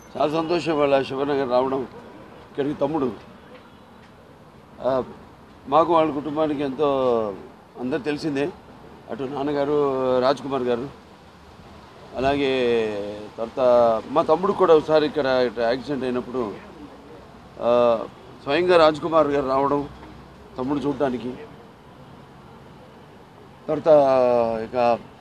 చాలా సంతోషం వాళ్ళ శివనగర్ రావడం ఇక్కడికి తమ్ముడు ఆ, మాకు వాళ్ళ కుటుంబానికి ఎంతో అందరు తెలిసిందే అటు నాన్నగారు రాజ్ కుమార్ గారు అలాగే తర్వాత మా తమ్ముడు కూడా ఒకసారి ఇక్కడ ఇట్లా యాక్సిడెంట్ అయినప్పుడు ఆ, స్వయంగా రాజ్ కుమార్ గారు రావడం తమ్ముడు చూడడానికి తర్వాత ఇక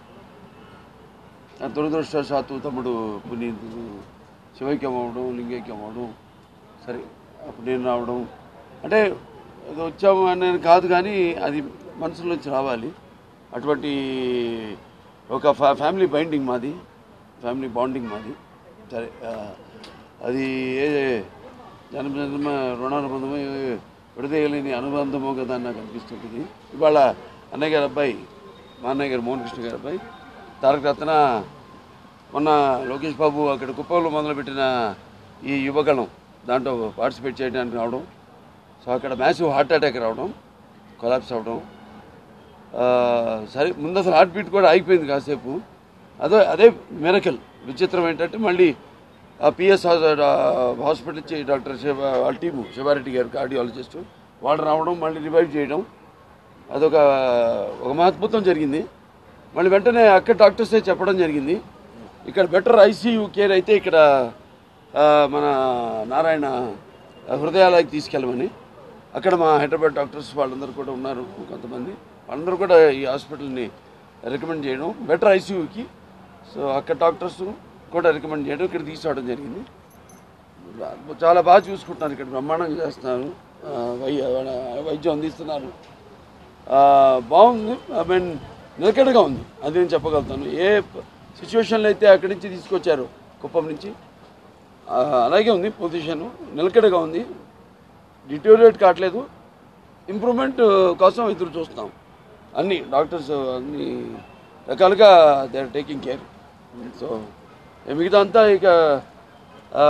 ఆ దురదృష్టవశాత్తు తమ్ముడు పునీత్ శివైక్యం అవ్వడం లింగైక్యం అవ్వడం సరే అప్పుడు నేను రావడం అంటే అది వచ్చాము అనేది కాదు కానీ అది మనసులోంచి రావాలి అటువంటి ఒక ఫ్యా ఫ్యామిలీ బైండింగ్ మాది ఫ్యామిలీ బాండింగ్ మాది సరే ఆ, అది ఏ జన్మ జన్మ రుణానుబంధము విడదీయలేని అనుబంధము కదా అని నాకు అనిపిస్తుంటుంది ఇవాళ అన్నయ్య గారి అబ్బాయి మా అన్నయ్య గారు మోహన్ కృష్ణ గారి అబ్బాయి తారక రత్న మొన్న లోకేష్ బాబు అక్కడ కుప్పంలో మొదలుపెట్టిన ఈ యువగళం దాంట్లో పార్టిసిపేట్ చేయడానికి రావడం సో అక్కడ మ్యాసివ్ హార్ట్ అటాక్ రావడం కొలాప్స్ అవడం ఆ, సరే ముందు అసలు హార్ట్ బీట్ కూడా ఆగిపోయింది కాసేపు అదే అదే మెరకల్ విచిత్రం ఏంటంటే మళ్ళీ ఆ పిఎస్ హాస్పిటల్ నుంచి డాక్టర్ శివ వాళ్ళ టీము శివారెడ్డి గారు కార్డియాలజిస్ట్ వాళ్ళు రావడం మళ్ళీ రివైవ్ చేయడం అదొక ఒక మహద్భుతం జరిగింది మళ్ళీ వెంటనే అక్కడ డాక్టర్సే చెప్పడం జరిగింది ఇక్కడ బెటర్ ఐసీయూ కేర్ అయితే ఇక్కడ ఆ, మన నారాయణ హృదయాలకి తీసుకెళ్ళమని అక్కడ మా హైదరాబాద్ డాక్టర్స్ వాళ్ళందరూ కూడా ఉన్నారు కొంతమంది వాళ్ళందరూ కూడా ఈ హాస్పిటల్ని రికమెండ్ చేయడం బెటర్ ఐసీయూకి సో అక్కడ డాక్టర్స్ కూడా రికమెండ్ చేయడం ఇక్కడ తీసుకురావడం జరిగింది చాలా బాగా చూసుకుంటున్నారు ఇక్కడ బ్రహ్మాండంగా చేస్తున్నారు ఆ, వై వాళ్ళ వైద్యం అందిస్తున్నారు ఆ, బాగుంది ఐ మీన్ నిలకడగా ఉంది అది నేను చెప్పగలుగుతాను ఏ సిచ్యువేషన్లో అయితే అక్కడి నుంచి తీసుకొచ్చారు కుప్పం నుంచి ఆ, అలాగే ఉంది పొజిషన్ నిలకడగా ఉంది డిటోరియేట్ కావట్లేదు ఇంప్రూవ్మెంట్ కోసం ఎదురు చూస్తున్నాం అన్ని డాక్టర్స్ అన్ని రకాలుగా they are taking care so మిగతా అంతా ఇక ఆ,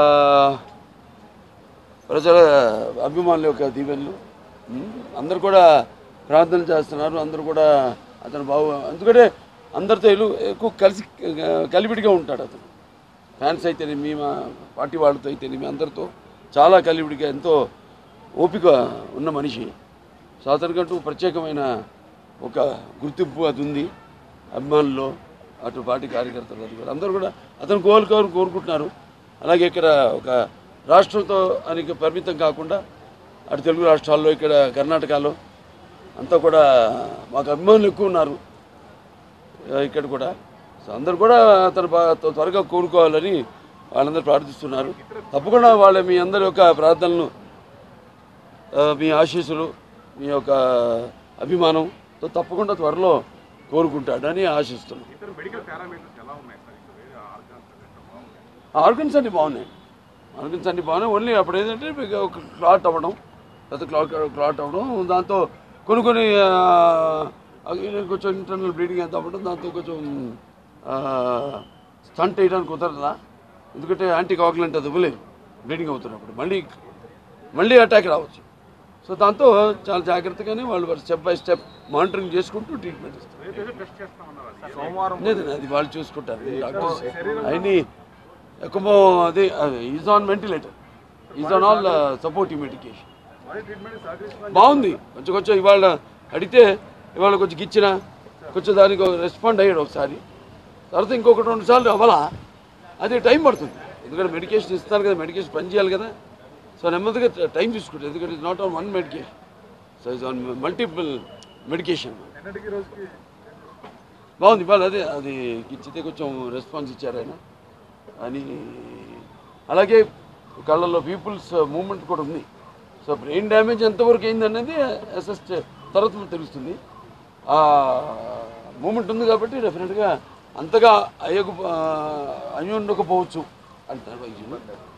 ప్రజల అభిమానుల యొక్క దీవెనలు ఉమ్, అందరు కూడా ప్రార్థన చేస్తున్నారు అందరూ కూడా అతను బాగు ఎందుకంటే అందరితో ఎలు- ఎక్కువ కలిసి కలివిడిగా ఉంటాడు అతను ఫ్యాన్స్ అయితేనేమి మా పార్టీ వాళ్ళతో అయితేనేమి అందరితో చాలా కలివిడిగా ఎంతో ఓపిక ఉన్న మనిషి సో అతనికంటూ ప్రత్యేకమైన ఒక గుర్తింపు అది ఉంది అభిమానుల్లో అటు పార్టీ కార్యకర్తలు అది కూడా అందరూ కూడా అతను కోరుకోరు కోరుకుంటున్నారు అలాగే ఇక్కడ ఒక రాష్ట్రంతో అని పరిమితం కాకుండా అటు తెలుగు రాష్ట్రాల్లో ఇక్కడ కర్ణాటకలో అంతా కూడా మాకు అభిమానులు ఎక్కువ ఉన్నారు ఆ, ఇక్కడ కూడా సో అందరు కూడా అతను బా- త్వ- త్వరగా కోరుకోవాలని వాళ్ళందరూ ప్రార్థిస్తున్నారు తప్పకుండా వాళ్ళ మీ అందరి యొక్క ప్రార్థనలు ఆ, మీ ఆశీస్సులు మీ యొక్క అభిమానంతో తప్పకుండా త్వరలో కోరుకుంటాడని ఆశిస్తున్నాం ఇతర మెడికల్ పారామీటర్స్ ఎలా ఉన్నాయి సార్ ఇక్కడ వేరే ఆర్గాన్స్ ఎట్లా బాగున్నాయి ఆర్గన్స్ అన్ని బాగున్నాయి ఆర్గన్స్ అన్ని బాగున్నాయి ఓన్లీ అప్పుడు ఏంటంటే మీకు ఒక క్లాట్ అవ్వడం లేకపోతే క్లాట్ క్లాట్ అవ్వడం దాంతో కొన్ని కొన్ని ఆ, అవి కొంచెం ఇంటర్నల్ బ్లీడింగ్ ఎంత అవ్వడం దాంతో కొంచెం స్టంట్ వేయడానికి కుదరదా ఎందుకంటే యాంటీ కాకులెంట్ అది ఇవ్వలేదు బ్లీడింగ్ అవుతున్నప్పుడు మళ్ళీ మళ్ళీ అటాక్ రావచ్చు సో దాంతో చాలా జాగ్రత్తగానే వాళ్ళు స్టెప్ బై స్టెప్ మానిటరింగ్ చేసుకుంటూ ట్రీట్మెంట్ ఇస్తారు రేపు టెస్ట్ చేస్తామన్నారు సార్ సోమవారం లేదు అది వాళ్ళు చూసుకుంటారు డాక్టర్స్ ఆయన్ని ఎక్కువ అది is on ventilator is on all supportive medication మరి ట్రీట్మెంట్ సహకరిస్తున్నారు బాగుంది కొంచెం కొంచెం ఇవాళ అడిగితే ఇవాళ కొంచెం గిచ్చిన కొంచెం దానికి రెస్పాండ్ అయ్యాడు ఒకసారి తర్వాత ఇంకొకటి రెండు సార్లు అవ్వాలా అది టైం పడుతుంది ఎందుకంటే మెడికేషన్ ఇస్తారు కదా మెడికేషన్ పని చేయాలి కదా సో నెమ్మదిగా టైం తీసుకుంటుంది ఎందుకంటే it's not on one medication so it's on multiple medication నిన్నటికి రోజుకి బాగుంది ఇవాళ అదే అది ఇచ్చితే కొంచెం రెస్పాన్స్ ఇచ్చారు ఆయన అని అలాగే కళ్ళల్లో పీపుల్స్ మూమెంట్ కూడా ఉంది సో బ్రెయిన్ డ్యామేజ్ ఎంతవరకు అయింది అనేది అసెస్ తర్వాత తెలుస్తుంది ఆ మూమెంట్ ఉంది కాబట్టి డెఫినెట్గా అంతగా అయ్యకు అయ్యి ఉండకపోవచ్చు అంటారు వైద్యులు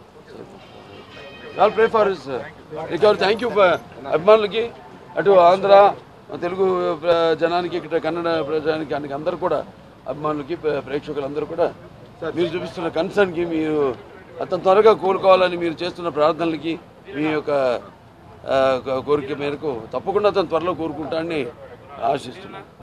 all pray for recover thank you అభిమానులకి అటు ఆంధ్ర తెలుగు ప్ర- జనానికి ఇక్కడ కన్నడ ప్రజానికి అందరూ కూడా అభిమానులకి ప్ర- ప్రేక్షకులందరూ కూడా మీరు చూపిస్తున్న కన్సర్న్కి మీరు అతను త్వరగా కోరుకోవాలని మీరు చేస్తున్న ప్రార్థనలకి మీ యొక్క ఆ, కోరిక మేరకు తప్పకుండా అతను త్వరలో కోరుకుంటానని ఆశిస్తున్నాను